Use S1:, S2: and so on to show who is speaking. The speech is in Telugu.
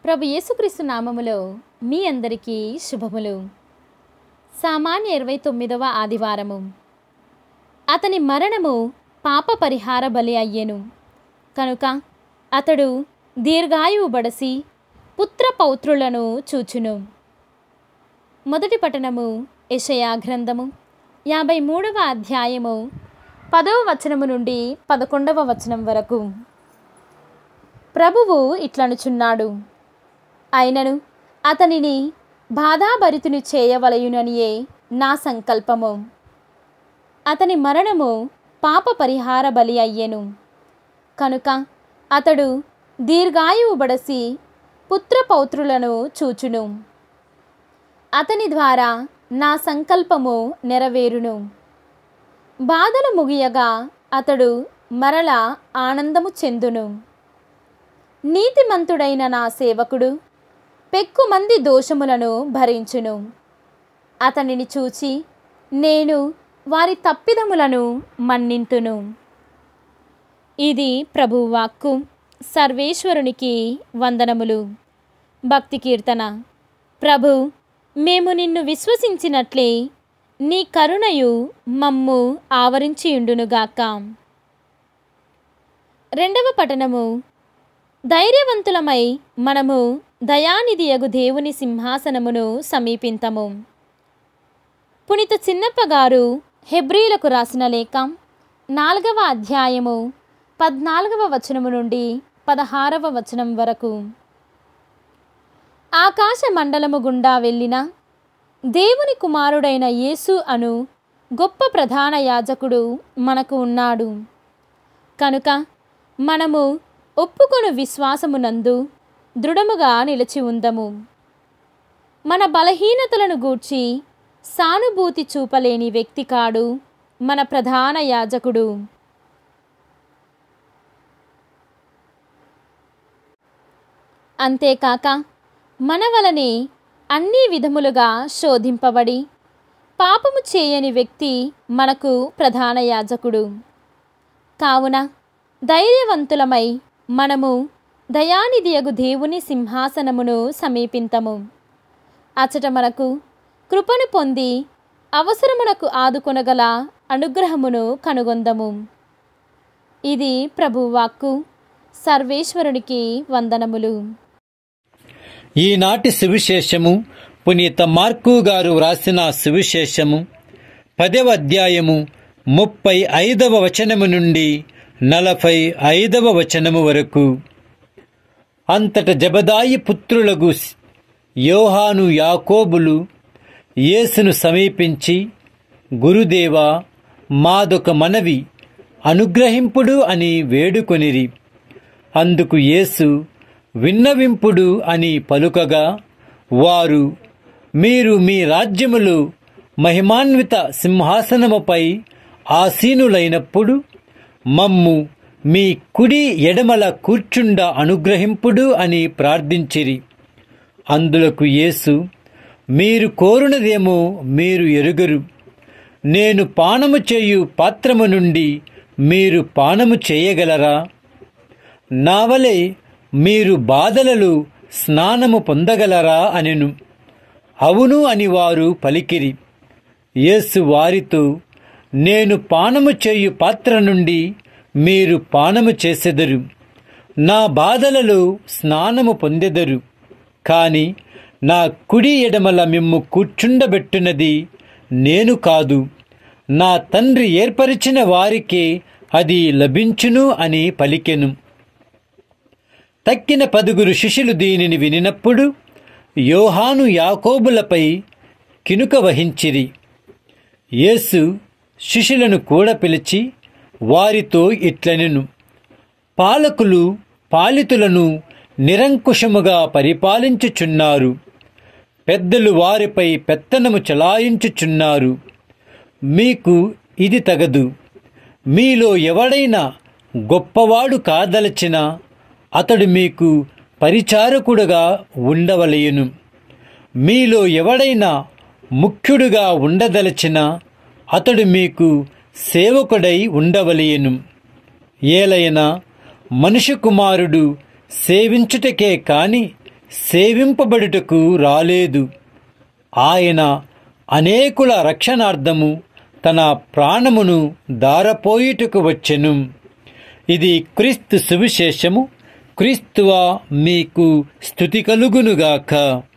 S1: ప్రభు యేసుక్రీస్తు నామములో మీ అందరికీ శుభములు సామాన్య ఇరవై తొమ్మిదవ ఆదివారము అతని మరణము పాప పరిహార బలి అయ్యెను కనుక అతడు దీర్ఘాయువు బడసి పుత్ర పౌత్రులను చూచును మొదటి పట్టణము యెషయా గ్రంథము యాభై మూడవ అధ్యాయము పదవ వచనము నుండి పదకొండవ వచనం వరకు ప్రభువు ఇట్లనుచున్నాడు అయినను అతనిని బాధాభరితుని చేయవలయుననియే నా సంకల్పము అతని మరణము పాప పరిహార బలి అయ్యెను కనుక అతడు దీర్ఘాయువు బడసి పుత్ర పౌత్రులను చూచును అతని ద్వారా నా సంకల్పము నెరవేరును బాధలు ముగియగా అతడు మరల ఆనందము చెందును నీతిమంతుడైన నా సేవకుడు పెక్కుమంది దోషములను భరించును అతనిని చూచి నేను వారి తప్పిదములను మన్నింతును ఇది ప్రభువాక్కు సర్వేశ్వరునికి వందనములు భక్తి కీర్తన ప్రభు మేము నిన్ను విశ్వసించినట్లే నీ కరుణయు మమ్ము ఆవరించియుండునుగాక రెండవ పఠనము ధైర్యవంతులమై మనము దయానిధియగు దేవుని సింహాసనమును సమీపింతము పునిత చిన్నప్ప గారు హెబ్రీలకు రాసిన లేఖ నాలుగవ అధ్యాయము పద్నాలుగవ వచనము నుండి పదహారవ వచనం వరకు ఆకాశ మండలము గుండా వెళ్ళిన దేవుని కుమారుడైన యేసు అను గొప్ప ప్రధాన యాజకుడు మనకు ఉన్నాడు కనుక మనము ఒప్పుకొను విశ్వాసమునందు దృఢముగా నిలిచి ఉందము మన బలహీనతలను గూర్చి సానుభూతి చూపలేని వ్యక్తి కాడు మన ప్రధాన యాజకుడు అంతేకాక మన వలనే అన్ని విధములుగా శోధింపబడి పాపము చేయని వ్యక్తి మనకు ప్రధాన యాజకుడు కావున ధైర్యవంతులమై మనము దయానిధియగు దేవుని సింహాసనమును సమీపింతము అచట మనకు కృపను పొంది అవసరమునకు ఆదుకొనగల అనుగ్రహమును కనుగొందము ఇది ప్రభువాక్కు సర్వేశ్వరునికి వందనములు
S2: ఈనాటి సువిశేషము పునీత మార్కు గారు వ్రాసిన సువిశేషము పదవ అధ్యాయము ముప్పై ఐదవ వచనము నుండి నలభై ఐదవ వచనము వరకు అంతట జబదాయి పుత్రులకు యోహాను యాకోబులు యేసును సమీపించి గురుదేవా మాదొక మనవి అనుగ్రహింపుడు అని వేడుకొనిరి అందుకు యేసు విన్నవింపుడు అని పలుకగా వారు మీరు మీ రాజ్యములు మహిమాన్విత సింహాసనముపై ఆసీనులైనప్పుడు మమ్ము మీ కుడి ఎడమల కూర్చుండ అనుగ్రహింపుడు అని ప్రార్థించిరి అందులకు యేసు మీరు కోరునదేమో మీరు ఎరుగరు నేను పానము చేయు పాత్రము నుండి మీరు పానము చేయగలరా నావలే మీరు బాధలలో స్నానము పొందగలరా అనెను అవును అని వారు పలికిరి యేసు వారితో నేను పానము చేయు పాత్ర నుండి మీరు పానము చేసెదరు నా బాధలలో స్నానము పొందెదరు కాని నా కుడి ఎడమల మిమ్ము కూర్చుండబెట్టునది నేను కాదు నా తండ్రి ఏర్పరిచిన వారికే అది లభించును అని పలికెను తక్కిన పదుగురు శిష్యులు దీనిని వినినప్పుడు యోహాను యాకోబులపై కినుక వహించిరి యేసు శిష్యులను కూడా పిలిచి వారితో ఇట్లనెను పాలకులు పాలితులను నిరంకుశముగా పరిపాలించుచున్నారు పెద్దలు వారిపై పెత్తనము చలాయించుచున్నారు మీకు ఇది తగదు మీలో ఎవడైనా గొప్పవాడు కాదలచినా అతడు మీకు పరిచారకుడుగా ఉండవలయును మీలో ఎవడైనా ముఖ్యుడుగా ఉండదలచిన అతడు మీకు సేవకుడై ఉండవలయను ఏలైనా మనుష్య కుమారుడు సేవించుటకే కాని సేవింపబడుటకు రాలేదు ఆయన అనేకుల రక్షణార్థము తన ప్రాణమును దారపోయుటకు వచ్చెను ఇది క్రీస్తు సువిశేషము క్రీస్తువా మీకు స్థుతి కలుగునుగాక